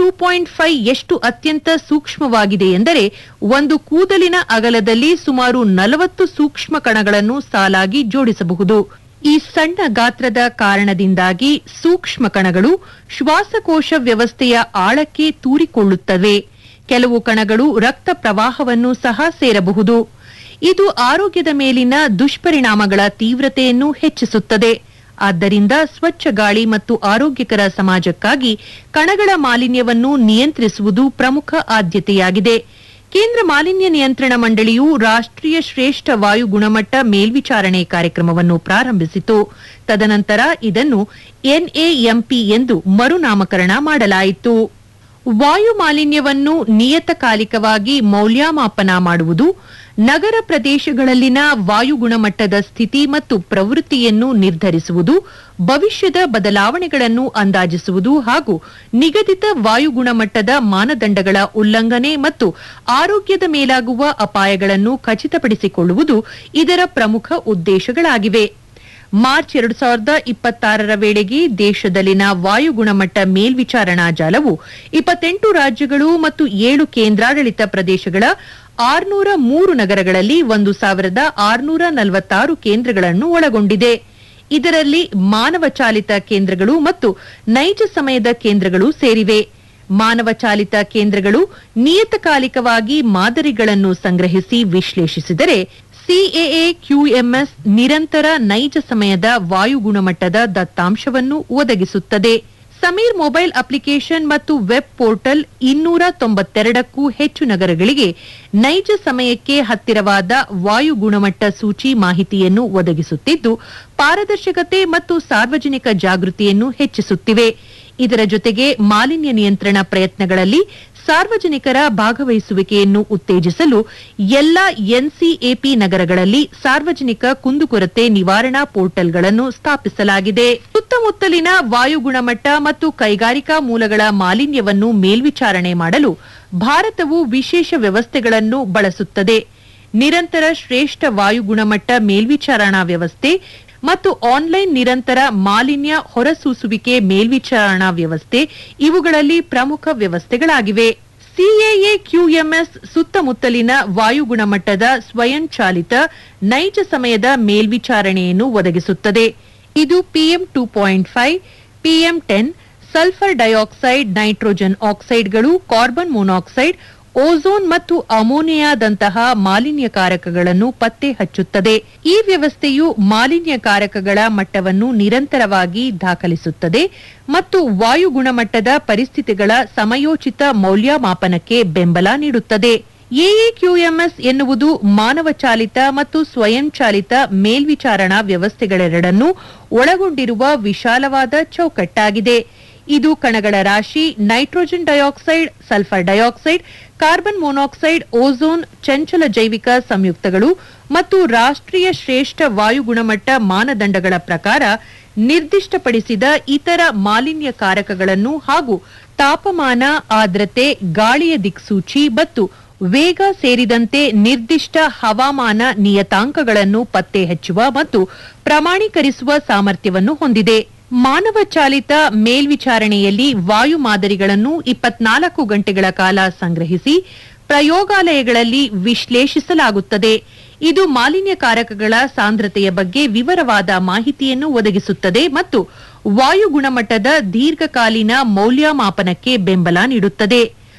two point five ಎಷ್ಟು ಅತ್ಯಂತ ಸೂಕ್ಷ್ಮವಾಗಿದೆ ಎಂದರೆ ಒಂದು ಕೂದಲಿನ ಅಗಲದಲ್ಲಿ ಸುಮಾರು ನಲವತ್ತು ಸೂಕ್ಷ್ಮ ಕಣಗಳನ್ನು ಸಾಲಾಗಿ ಜೋಡಿಸಬಹುದು ಈ ಸಣ್ಣ ಗಾತ್ರದ ಕಾರಣದಿಂದಾಗಿ ಸೂಕ್ಷ್ಮ ಕಣಗಳು ಶ್ವಾಸಕೋಶ ವ್ಯವಸ್ಥೆಯ ಆಳಕ್ಕೆ ತೂರಿಕೊಳ್ಳುತ್ತವೆ ಕೆಲವು ಕಣಗಳು ರಕ್ತ ಪ್ರವಾಹವನ್ನು ಸಹ ಸೇರಬಹುದು ಇದು ಆರೋಗ್ಯದ ಮೇಲಿನ ದುಷ್ಪರಿಣಾಮಗಳ ತೀವ್ರತೆಯನ್ನು ಹೆಚ್ಚಿಸುತ್ತದೆ ಆದ್ದರಿಂದ ಸ್ವಚ್ಛ ಗಾಳಿ ಮತ್ತು ಆರೋಗ್ಯಕರ ಸಮಾಜಕ್ಕಾಗಿ ಕಣಗಳ ಮಾಲಿನ್ಯವನ್ನು ನಿಯಂತ್ರಿಸುವುದು ಪ್ರಮುಖ ಆದ್ಯತೆಯಾಗಿದೆ ಕೇಂದ್ರ ಮಾಲಿನ್ಯ ನಿಯಂತ್ರಣ ಮಂಡಳಿಯು ರಾಷ್ಟ್ರೀಯ ಶ್ರೇಷ್ಠ ವಾಯು ಗುಣಮಟ್ಟ ಮೇಲ್ವಿಚಾರಣೆ ಕಾರ್ಯಕ್ರಮವನ್ನು ಪ್ರಾರಂಭಿಸಿತು ತದನಂತರ ಇದನ್ನು ಎನ್ಎಎಂಪಿ ಎಂದು ಮರುನಾಮಕರಣ ಮಾಡಲಾಯಿತು ವಾಯು ಮಾಲಿನ್ಯವನ್ನು ನಿಯತಕಾಲಿಕವಾಗಿ ಮೌಲ್ಯಮಾಪನ ಮಾಡುವುದು ನಗರ ಪ್ರದೇಶಗಳಲ್ಲಿನ ವಾಯು ಗುಣಮಟ್ಟದ ಸ್ಥಿತಿ ಮತ್ತು ಪ್ರವೃತ್ತಿಯನ್ನು ನಿರ್ಧರಿಸುವುದು ಭವಿಷ್ಯದ ಬದಲಾವಣೆಗಳನ್ನು ಅಂದಾಜಿಸುವುದು ಹಾಗೂ ನಿಗದಿತ ವಾಯು ಗುಣಮಟ್ಟದ ಮಾನದಂಡಗಳ ಉಲ್ಲಂಘನೆ ಮತ್ತು ಆರೋಗ್ಯದ ಮೇಲಾಗುವ ಅಪಾಯಗಳನ್ನು ಖಚಿತಪಡಿಸಿಕೊಳ್ಳುವುದು ಇದರ ಪ್ರಮುಖ ಉದ್ದೇಶಗಳಾಗಿವೆ ಮಾರ್ಚ್ ಎರಡು ಸಾವಿರದ ಇಪ್ಪತ್ತಾರರ ವೇಳೆಗೆ ದೇಶದಲ್ಲಿನ ವಾಯು ಗುಣಮಟ್ಟ ಮೇಲ್ವಿಚಾರಣಾ ಜಾಲವು ಇಪ್ಪತ್ತೆಂಟು ರಾಜ್ಯಗಳು ಮತ್ತು ಏಳು ಕೇಂದ್ರಾಡಳಿತ ಪ್ರದೇಶಗಳ ಆರ್ನೂರ ಮೂರು ನಗರಗಳಲ್ಲಿ ಒಂದು ಸಾವಿರದ ಆರುನೂರ ನಲವತ್ತಾರು ಕೇಂದ್ರಗಳನ್ನು ಒಳಗೊಂಡಿದೆ ಇದರಲ್ಲಿ ಮಾನವ ಚಾಲಿತ ಕೇಂದ್ರಗಳು ಮತ್ತು ನೈಜ ಸಮಯದ ಕೇಂದ್ರಗಳು ಸೇರಿವೆ ಮಾನವ ಚಾಲಿತ ಕೇಂದ್ರಗಳು ನಿಯತಕಾಲಿಕವಾಗಿ ಮಾದರಿಗಳನ್ನು ಸಂಗ್ರಹಿಸಿ ವಿಶ್ಲೇಷಿಸಿದರೆ ಸಿಎಎ ಕ್ಯೂಎಂಎಸ್ ನಿರಂತರ ನೈಜ ಸಮಯದ ವಾಯು ಗುಣಮಟ್ಟದ ದತ್ತಾಂಶವನ್ನು ಒದಗಿಸುತ್ತದೆ ಸಮೀರ್ ಮೊಬೈಲ್ ಅಪ್ಲಿಕೇಶನ್ ಮತ್ತು ವೆಬ್ ಪೋರ್ಟಲ್ ಇನ್ನೂರ ತೊಂಬತ್ತೆರಡಕ್ಕೂ ಹೆಚ್ಚು ನಗರಗಳಿಗೆ ನೈಜ ಸಮಯಕ್ಕೆ ಹತ್ತಿರವಾದ ವಾಯು ಗುಣಮಟ್ಟ ಸೂಚಿ ಮಾಹಿತಿಯನ್ನು ಒದಗಿಸುತ್ತಿದ್ದು ಪಾರದರ್ಶಕತೆ ಮತ್ತು ಸಾರ್ವಜನಿಕ ಜಾಗೃತಿಯನ್ನು ಹೆಚ್ಚಿಸುತ್ತಿವೆ ಇದರ ಜೊತೆಗೆ ಮಾಲಿನ್ಯ ನಿಯಂತ್ರಣ ಪ್ರಯತ್ನಗಳಲ್ಲಿ ಸಾರ್ವಜನಿಕರ ಭಾಗವಹಿಸುವಿಕೆಯನ್ನು ಉತ್ತೇಜಿಸಲು ಎಲ್ಲ ಎನ್ಸಿಎಪಿ ನಗರಗಳಲ್ಲಿ ಸಾರ್ವಜನಿಕ ಕುಂದುಕೊರತೆ ನಿವಾರಣಾ ಪೋರ್ಟಲ್ಗಳನ್ನು ಸ್ಥಾಪಿಸಲಾಗಿದೆ ಸುತ್ತಮುತ್ತಲಿನ ವಾಯು ಗುಣಮಟ್ಟ ಮತ್ತು ಕೈಗಾರಿಕಾ ಮೂಲಗಳ ಮಾಲಿನ್ಯವನ್ನು ಮೇಲ್ವಿಚಾರಣೆ ಮಾಡಲು ಭಾರತವು ವಿಶೇಷ ವ್ಯವಸ್ಥೆಗಳನ್ನು ಬಳಸುತ್ತದೆ ನಿರಂತರ ಶ್ರೇಷ್ಠ ವಾಯು ಗುಣಮಟ್ಟ ಮೇಲ್ವಿಚಾರಣಾ ವ್ಯವಸ್ಥೆ ಮತ್ತು ಆನ್ಲೈನ್ ನಿರಂತರ ಮಾಲಿನ್ಯ ಹೊರಸೂಸುವಿಕೆ ಮೇಲ್ವಿಚಾರಣಾ ವ್ಯವಸ್ಥೆ ಇವುಗಳಲ್ಲಿ ಪ್ರಮುಖ ವ್ಯವಸ್ಥೆಗಳಾಗಿವೆ ಸಿಎಎ ಕ್ಯೂಎಂಎಸ್ ಸುತ್ತಮುತ್ತಲಿನ ವಾಯು ಗುಣಮಟ್ಟದ ಸ್ವಯಂಚಾಲಿತ ನೈಜ ಸಮಯದ ಮೇಲ್ವಿಚಾರಣೆಯನ್ನು ಒದಗಿಸುತ್ತದೆ ಇದು PM two point five PM ten sulphur dioxide nitrogen ಆಕ್ಸೈಡ್ಗಳು ಕಾರ್ಬನ್ ಮೊನಾಕ್ಸೈಡ್ ಓಝೋನ್ ಮತ್ತು ಅಮೋನಿಯಾದಂತಹ ಮಾಲಿನ್ಯಕಾರಕಗಳನ್ನು ಪತ್ತೆ ಹಚ್ಚುತ್ತದೆ ಈ ವ್ಯವಸ್ಥೆಯು ಮಾಲಿನ್ಯಕಾರಕಗಳ ಮಟ್ಟವನ್ನು ನಿರಂತರವಾಗಿ ದಾಖಲಿಸುತ್ತದೆ ಮತ್ತು ವಾಯು ಗುಣಮಟ್ಟದ ಪರಿಸ್ಥಿತಿಗಳ ಸಮಯೋಚಿತ ಮೌಲ್ಯಮಾಪನಕ್ಕೆ ಬೆಂಬಲ ನೀಡುತ್ತದೆ ಎಎಕ್ಯೂಎಂಎಸ್ ಎನ್ನುವುದು ಮಾನವ ಚಾಲಿತ ಮತ್ತು ಸ್ವಯಂಚಾಲಿತ ಮೇಲ್ವಿಚಾರಣಾ ವ್ಯವಸ್ಥೆಗಳೆರಡನ್ನೂ ಒಳಗೊಂಡಿರುವ ವಿಶಾಲವಾದ ಚೌಕಟ್ಟಾಗಿದೆ ಇದು ಕಣಗಳ ರಾಶಿ nitrogen dioxide sulphur dioxide carbon monoxide ozone ಚಂಚಲ ಜೈವಿಕ ಸಂಯುಕ್ತಗಳು ಮತ್ತು ರಾಷ್ಟ್ರೀಯ ಶ್ರೇಷ್ಠ ವಾಯು ಗುಣಮಟ್ಟ ಮಾನದಂಡಗಳ ಪ್ರಕಾರ ನಿರ್ದಿಷ್ಟಪಡಿಸಿದ ಇತರ ಮಾಲಿನ್ಯಕಾರಕಗಳನ್ನು ಹಾಗೂ ತಾಪಮಾನ ಆರ್ದ್ರತೆ ಗಾಳಿಯ ದಿಕ್ಸೂಚಿ ಮತ್ತು ವೇಗ ಸೇರಿದಂತೆ ನಿರ್ದಿಷ್ಟ ಹವಾಮಾನ ನಿಯತಾಂಕಗಳನ್ನು ಪತ್ತೆ ಹಚ್ಚುವ ಮತ್ತು ಪ್ರಮಾಣೀಕರಿಸುವ ಸಾಮರ್ಥ್ಯವನ್ನು ಹೊಂದಿದೆ ಮಾನವ ಚಾಲಿತ ಮೇಲ್ವಿಚಾರಣೆಯಲ್ಲಿ ವಾಯು ಮಾದರಿಗಳನ್ನು ಇಪ್ಪತ್ನಾಲ್ಕು ಗಂಟೆಗಳ ಕಾಲ ಸಂಗ್ರಹಿಸಿ ಪ್ರಯೋಗಾಲಯಗಳಲ್ಲಿ ವಿಶ್ಲೇಷಿಸಲಾಗುತ್ತದೆ ಇದು ಮಾಲಿನ್ಯಕಾರಕಗಳ ಸಾಂದ್ರತೆಯ ಬಗ್ಗೆ ವಿವರವಾದ ಮಾಹಿತಿಯನ್ನು ಒದಗಿಸುತ್ತದೆ ಮತ್ತು ವಾಯು ಗುಣಮಟ್ಟದ ದೀರ್ಘಕಾಲೀನ ಮೌಲ್ಯಮಾಪನಕ್ಕೆ ಬೆಂಬಲ ನೀಡುತ್ತದೆ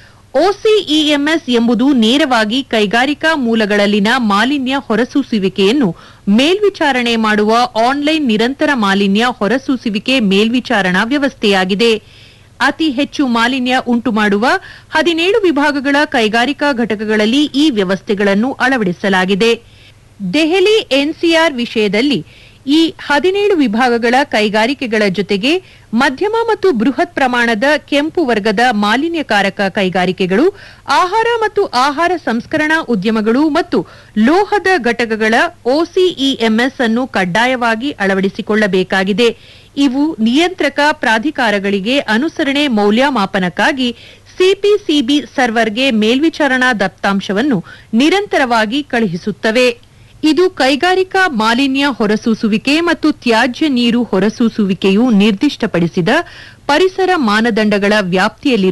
ಒಸಿಇಎಂಎಸ್ ಎಂಬುದು ನೇರವಾಗಿ ಕೈಗಾರಿಕಾ ಮೂಲಗಳಲ್ಲಿನ ಮಾಲಿನ್ಯ ಹೊರಸೂಸುವಿಕೆಯನ್ನು ಮೇಲ್ವಿಚಾರಣೆ ಮಾಡುವ ಆನ್ಲೈನ್ ನಿರಂತರ ಮಾಲಿನ್ಯ ಹೊರಸೂಸುವಿಕೆ ಮೇಲ್ವಿಚಾರಣಾ ವ್ಯವಸ್ಥೆಯಾಗಿದೆ ಅತಿ ಹೆಚ್ಚು ಮಾಲಿನ್ಯ ಉಂಟುಮಾಡುವ ಹದಿನೇಳು ವಿಭಾಗಗಳ ಕೈಗಾರಿಕಾ ಘಟಕಗಳಲ್ಲಿ ಈ ವ್ಯವಸ್ಥೆಗಳನ್ನು ಅಳವಡಿಸಲಾಗಿದೆ ದೆಹಲಿ ಎನ್ಸಿಆರ್ ವಿಷಯದಲ್ಲಿ ಈ ಹದಿನೇಳು ವಿಭಾಗಗಳ ಕೈಗಾರಿಕೆಗಳ ಜೊತೆಗೆ ಮಧ್ಯಮ ಮತ್ತು ಬೃಹತ್ ಪ್ರಮಾಣದ ಕೆಂಪು ವರ್ಗದ ಮಾಲಿನ್ಯಕಾರಕ ಕೈಗಾರಿಕೆಗಳು ಆಹಾರ ಮತ್ತು ಆಹಾರ ಸಂಸ್ಕರಣಾ ಉದ್ಯಮಗಳು ಮತ್ತು ಲೋಹದ ಘಟಕಗಳ ಒಸಿಇಎಂಎಸ್ ಅನ್ನು ಕಡ್ಡಾಯವಾಗಿ ಅಳವಡಿಸಿಕೊಳ್ಳಬೇಕಾಗಿದೆ ಇವು ನಿಯಂತ್ರಕ ಪ್ರಾಧಿಕಾರಗಳಿಗೆ ಅನುಸರಣೆ ಮೌಲ್ಯಮಾಪನಕ್ಕಾಗಿ ಸಿಪಿಸಿಬಿ ಸರ್ವರ್ಗೆ ಮೇಲ್ವಿಚಾರಣಾ ದತ್ತಾಂಶವನ್ನು ನಿರಂತರವಾಗಿ ಕಳುಹಿಸುತ್ತವೆ ಇದು ಕೈಗಾರಿಕಾ ಮಾಲಿನ್ಯ ಹೊರಸೂಸುವಿಕೆ ಮತ್ತು ತ್ಯಾಜ್ಯ ನೀರು ಹೊರಸೂಸುವಿಕೆಯು ನಿರ್ದಿಷ್ಟಪಡಿಸಿದ ಪರಿಸರ ಮಾನದಂಡಗಳ ವ್ಯಾಪ್ತಿಯಲ್ಲಿ